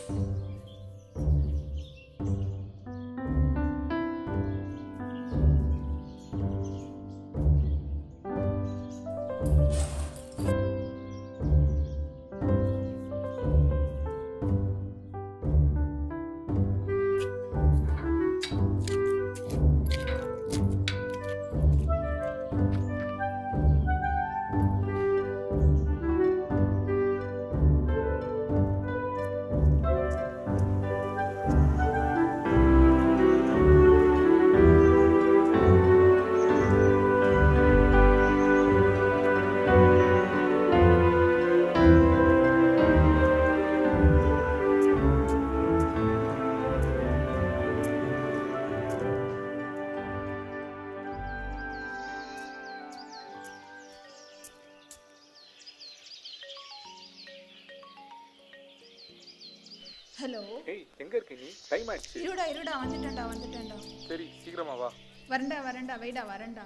hello ஏய் எங்க இருக்க நீ டைம் ஆயிடுச்சு இருடா இருடா வந்துட்டேன்டா வந்துட்டேன்டா சரி சீக்கிரமா வா வரண்டா வரண்டா வைடா வரண்டா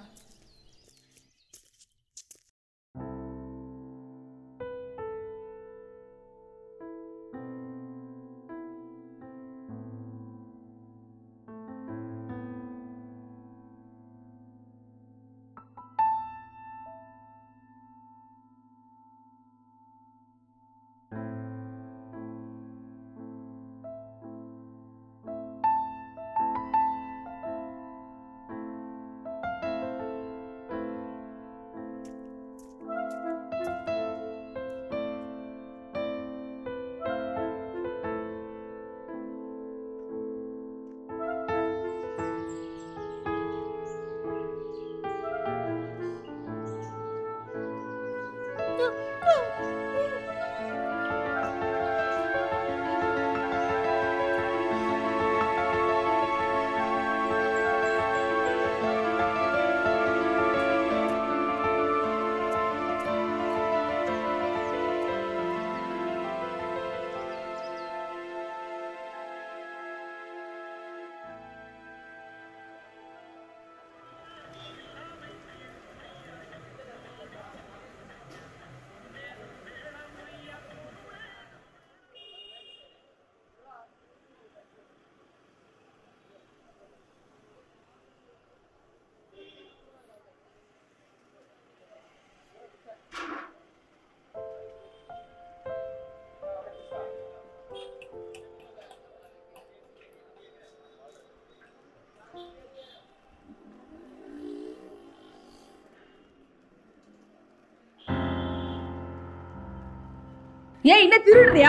ஏன் என்ன திருடுறியா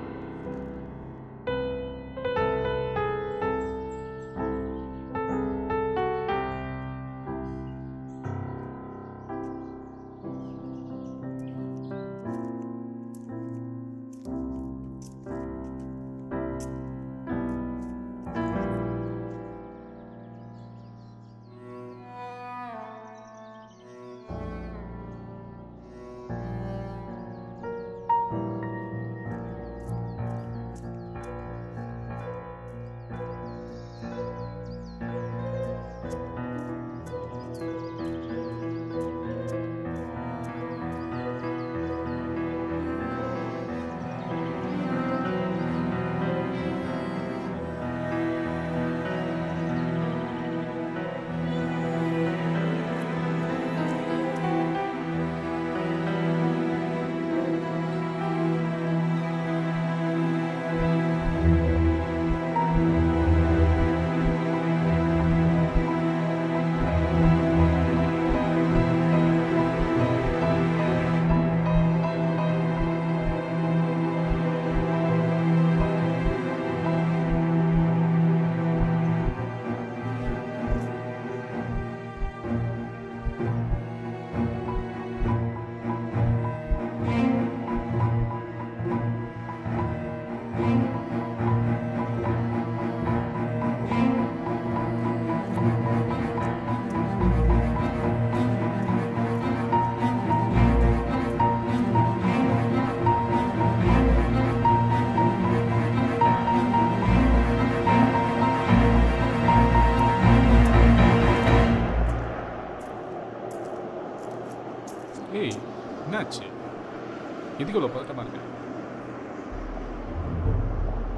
ஏய் என்னாச்சு எதுக்கு இவ்வளோ பதட்டமா இருக்கு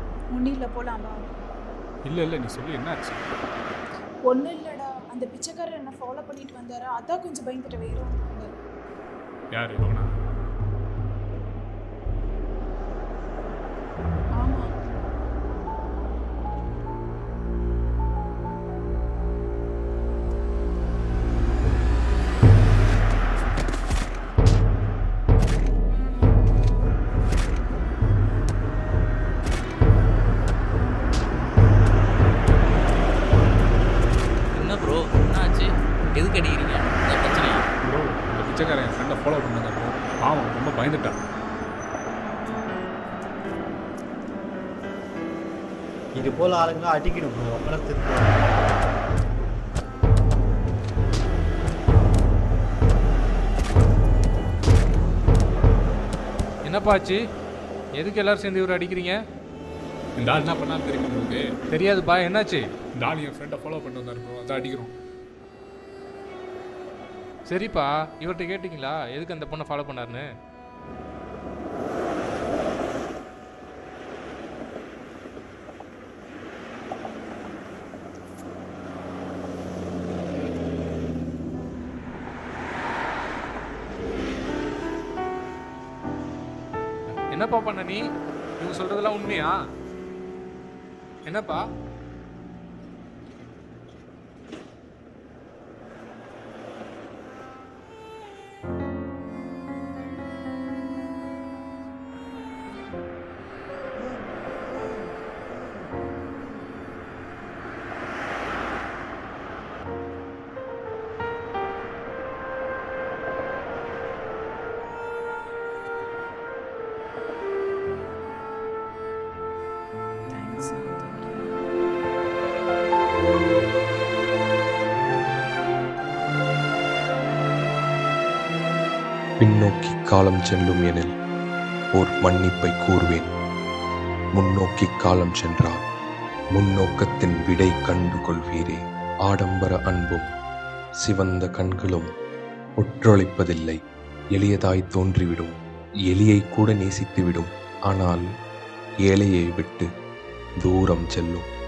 ஒன்றும் இல்லை போலாம் வா இல்லை இல்லை நீ சொல்லி என்னாச்சு ஒன்றும் இல்லைடா அந்த பிச்சைக்காரர் என்ன ஃபாலோ பண்ணிட்டு வந்தாரா அதான் கொஞ்சம் பயந்துட்டு வேற ஒன்றும் இல்லை யார் அவனா ஆமாம் என்ன ப்ரோ என்ன ஆச்சு எதுக்கு அடிக்கிறீங்க என்ன பிரச்சனையா ப்ரோ இந்த பிச்சைக்காரன் என் ஃப்ரெண்டை ஃபாலோ பண்ணாங்க ப்ரோ பாவம் ரொம்ப பயந்துட்டான் இது போல ஆளுங்களை அடிக்கணும் ப்ரோ அப்புறம் திரும்ப என்னப்பா ஆச்சு எதுக்கு எல்லாரும் சேர்ந்து இவர் அடிக்கிறீங்க இந்த ஆள் என்ன பண்ணாலும் தெரியுமா உங்களுக்கு தெரியாதுப்பா என்னாச்சு இந்த ஆள் என் ஃப்ரெண்டை ஃபாலோ பண்ணிட்டு வந்தார் ப்ரோ அதான் அடிக்கிறோம் சரிப்பா இவர்கிட்ட கேட்டிங்களா எதுக்கு அந்த பொண்ணை ஃபாலோ பண்ணாருன்னு என்னப்பா பண்ண நீ இவங்க சொல்றதெல்லாம் உண்மையா என்னப்பா தேங்க்ஸ் பின்னோக்கி காலம் செல்லும் எனில் ஓர் மன்னிப்பை கூறுவேன் முன்னோக்கி காலம் சென்றால் முன்னோக்கத்தின் விடை கண்டு கொள்வீரே ஆடம்பர அன்பும் சிவந்த கண்களும் ஒற்றொழிப்பதில்லை எளியதாய் தோன்றிவிடும் எலியை கூட நேசித்துவிடும் ஆனால் ஏழையை விட்டு தூரம் செல்லும்